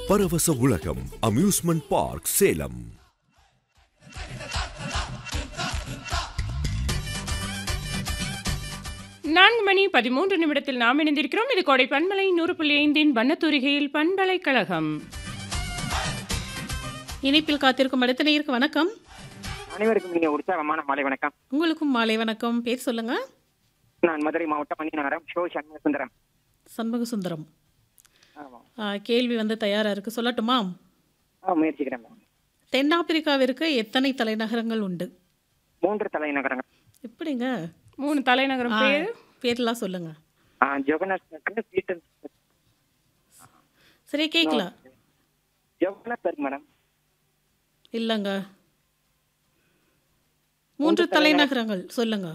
பரவச உலகம் amusement park Salem நான்கு மணி பதிமூன்று நிமிடத்தில் நாம் இணைந்திருக்கிறோம் இது கோடை பண்பலை நூறு புள்ளி ஐந்தின் வண்ணத்தூரிகையில் பண்பலைக்கழகம் இணைப்பில் காத்திருக்கும் அடுத்த நேயருக்கு வணக்கம் அனைவருக்கும் இனிய உற்சாகமான மாலை வணக்கம் உங்களுக்கும் மாலை வணக்கம் பேர் சொல்லுங்க நான் மதுரை மாவட்டம் மணிநகரம் ஷோ சண்முக சுந்தரம் சண்முக சுந்தரம் ஆமா ஆ, கேள்வி வந்து தயாரா இருக்கு சொல்லட்டுமா ஆ, முயற்சிக்கிறேன் மேம். தென்னாப்பிரிக்காவிற்கு எத்தனை தலைநகரங்கள் உண்டு மூன்று தலைநகரங்கள் எப்படிங்க மூணு தலைநகரம் ஆ, பேர் பேர்லாம் சொல்லுங்க ஆ, ஜோகன்னஸ்பர்க் பீட்டர் சரி கேட்கல ஜோகன்னஸ்பர்க் மேடம் இல்லைங்க மூன்று தலைநகரங்கள் சொல்லுங்க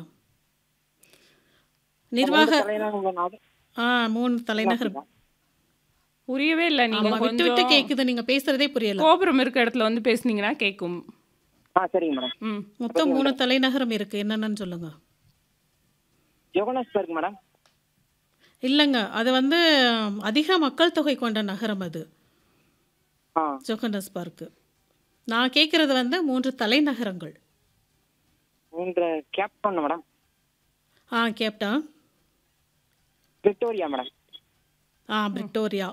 நிர்வாக மூன்று தலைநகரங்கள் நாடு. ஆ மூணு தலைநகரம் புரியவே இல்லை நீங்க ஆமா விட்டு விட்டு கொஞ்சம் கேக்குது நீங்க பேசுறதே புரியல கோபுரம் இருக்க இடத்துல வந்து பேசுனீங்கன்னா கேட்கும் ஆ சரிங்க மேடம் ம் மொத்தம் மூணு தலைநகரம் இருக்கு என்னென்னு சொல்லுங்க ஜோகன்னஸ்பர்க் மேடம் இல்லைங்க அது வந்து அதிக மக்கள் தொகை கொண்ட நகரம் அது ஆ ஜோகன்னஸ்பர்க் நான் கேட்குறது வந்து மூன்று தலைநகரங்கள் மூன்று கேப்டன் மேடம் ஆ கேப்டன் விக்டோரியா மேடம் ஆ பிரிட்டோரியா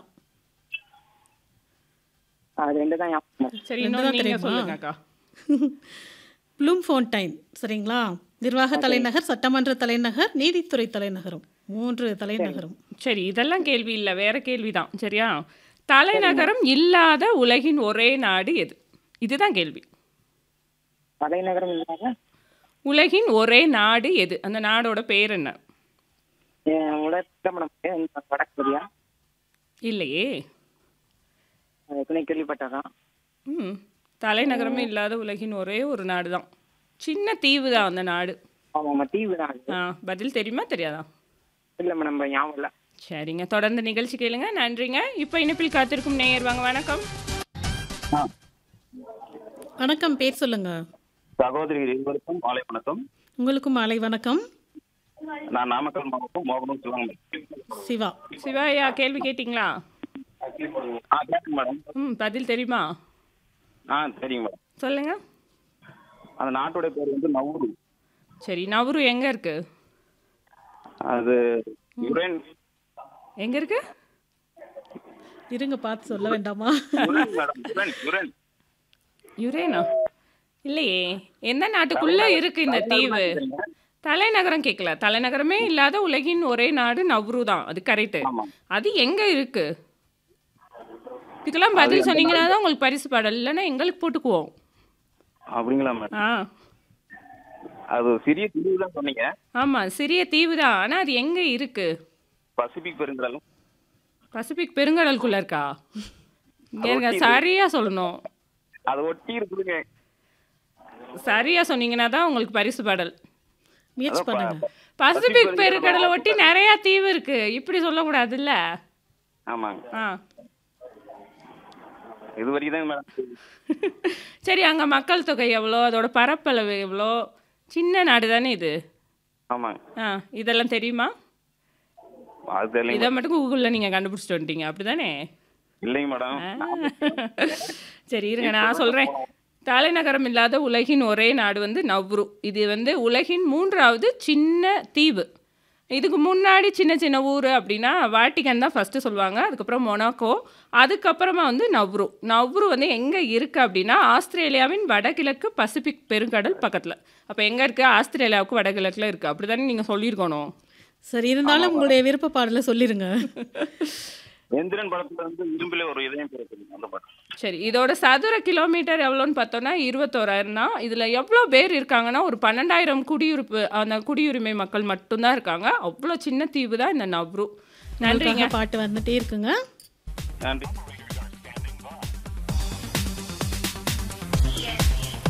அது ரெண்டு தான் ஞாபகம் மேடம். சரி ரெண்டு இன்னும் தான் நீங்க தெரியுமா? சொல்லுங்கக்கா ப்ளூம் ஃபோன்டைன் சரிங்களா நிர்வாக தலைநகர் சட்டமன்ற தலைநகர் நீதித்துறை தலைநகரம் மூன்று தலைநகரம் சரி இதெல்லாம் கேள்வி இல்லை வேற கேள்விதான் சரியா தலைநகரம் இல்லாத உலகின் ஒரே நாடு எது இதுதான் கேள்வி தலைநகரம் இல்லாத உலகின் ஒரே நாடு எது அந்த நாடோட பேர் என்ன உலக மேடம் இந்த வடகொரியா இல்லையே அது ஏற்கனவே கேள்விப்பட்டதான் ம் தலைநகரமே இல்லாத உலகின் ஒரே ஒரு நாடு தான் சின்ன தீவு தான் அந்த நாடு ஆமா ஆமா தீவு தான் அது. ஆ பதில் தெரியுமா தெரியாதா இல்ல மேடம் ஞாபகம் இல்ல சரிங்க தொடர்ந்து நிகழ்ச்சி கேளுங்க நன்றிங்க இப்போ இணைப்பில் காத்திருக்கும் நேயர் வாங்க வணக்கம் வணக்கம் பேர் சொல்லுங்க சகோதரிகள் இருவருக்கும் மாலை வணக்கம் உங்களுக்கும் மாலை வணக்கம் நான் நாமக்கல் மாவட்டம் மோகனம் சொல்லுவாங்க சிவா சிவாயா கேள்வி கேட்டிங்களா ஆ கேட்குங்க மேடம் ம் பதில் தெரியுமா ஆ சரிங்க மேடம் சொல்லுங்க அந்த நாட்டோட பேர் வந்து நவூரு சரி நவரு எங்க இருக்கு அது யுரேன் எங்க இருக்கு இருங்க பார்த்து சொல்ல வேண்டாமா யுரேன் மேடம் யுரேன் யுரேன் யுரேனா இல்லையே எந்த நாட்டுக்குள்ள இருக்கு இந்த தீவு தலைநகரம் கேட்கல தலைநகரமே இல்லாத உலகின் ஒரே நாடு நவ்ரு தான் அது கரெக்டு ஆமாம். அது எங்க இருக்கு இதுக்கெல்லாம் பதில் சொன்னீங்கன்னா தான் உங்களுக்கு பரிசு பாடல் இல்லைன்னா எங்களுக்கு போட்டுக்குவோம் அப்படிங்களா மேடம் ஆ அது ஒரு சிறிய தீவு தான் சொன்னீங்க ஆமா சிறிய தீவு தான் ஆனா அது எங்க இருக்கு பசிபிக் பெருங்கடலும் பசிபிக் பெருங்கடலுக்குள்ள இருக்கா இங்க இருங்க சரியா சொல்லணும் அதை ஒட்டி இருக்குதுங்க சரியா சொன்னீங்கன்னா தான் உங்களுக்கு பரிசு பாடல் முயற்சி அதான் ப- பண்ணுங்க பசிபிக் பெருங்கடலை ஒட்டி நிறைய தீவு இருக்கு இப்படி சொல்லக்கூடாதுல்ல ஆமாங்க ஆ இது வரைக்கும் தான் மேடம் சரி அங்க மக்கள் தொகை எவ்வளோ அதோட பரப்பளவு எவ்வளோ சின்ன நாடு தானே இது ஆமாங்க ஆ இதெல்லாம் தெரியுமா அது தெரியலைங்க இதை மட்டும் கூகுளில் நீங்கள் கண்டுபிடிச்சிட்டு வந்துட்டீங்க அப்படிதானே இல்லைங்க மேடம் ஆ. சரி இருங்க நான் சொல்கிறேன் தலைநகரம் இல்லாத உலகின் ஒரே நாடு வந்து நவ்ரு இது வந்து உலகின் மூன்றாவது சின்ன தீவு இதுக்கு முன்னாடி சின்ன சின்ன ஊர் அப்படின்னா வாட்டிகன் தான் ஃபஸ்ட்டு சொல்லுவாங்க அதுக்கப்புறம் மொனாக்கோ அதுக்கப்புறமா வந்து நவ்ரு நவ்ரு வந்து எங்கே இருக்குது அப்படின்னா ஆஸ்திரேலியாவின் வடகிழக்கு பசிபிக் பெருங்கடல் பக்கத்தில் அப்போ எங்கே இருக்குது ஆஸ்திரேலியாவுக்கு வடகிழக்கில் இருக்குது அப்படி தானே நீங்கள் சொல்லியிருக்கணும் சரி இருந்தாலும் உங்களுடைய விருப்ப பாடலை சொல்லிருங்க எந்திரன் படத்துல வந்து இரும்பிலே ஒரு இதயம் பிறக்குது அந்த படம் சரி இதோட சதுர கிலோமீட்டர் எவ்வளோன்னு பார்த்தோன்னா இருபத்தோராயிரம் தான் இதில் எவ்வளோ பேர் இருக்காங்கன்னா ஒரு பன்னெண்டாயிரம் குடியிருப்பு அந்த குடியுரிமை மக்கள் மட்டும்தான் இருக்காங்க அவ்வளோ சின்ன தீவு தான் இந்த நவ்ரு நன்றிங்க உங்களுக்காக பாட்டு வந்துட்டே இருக்குங்க நன்றி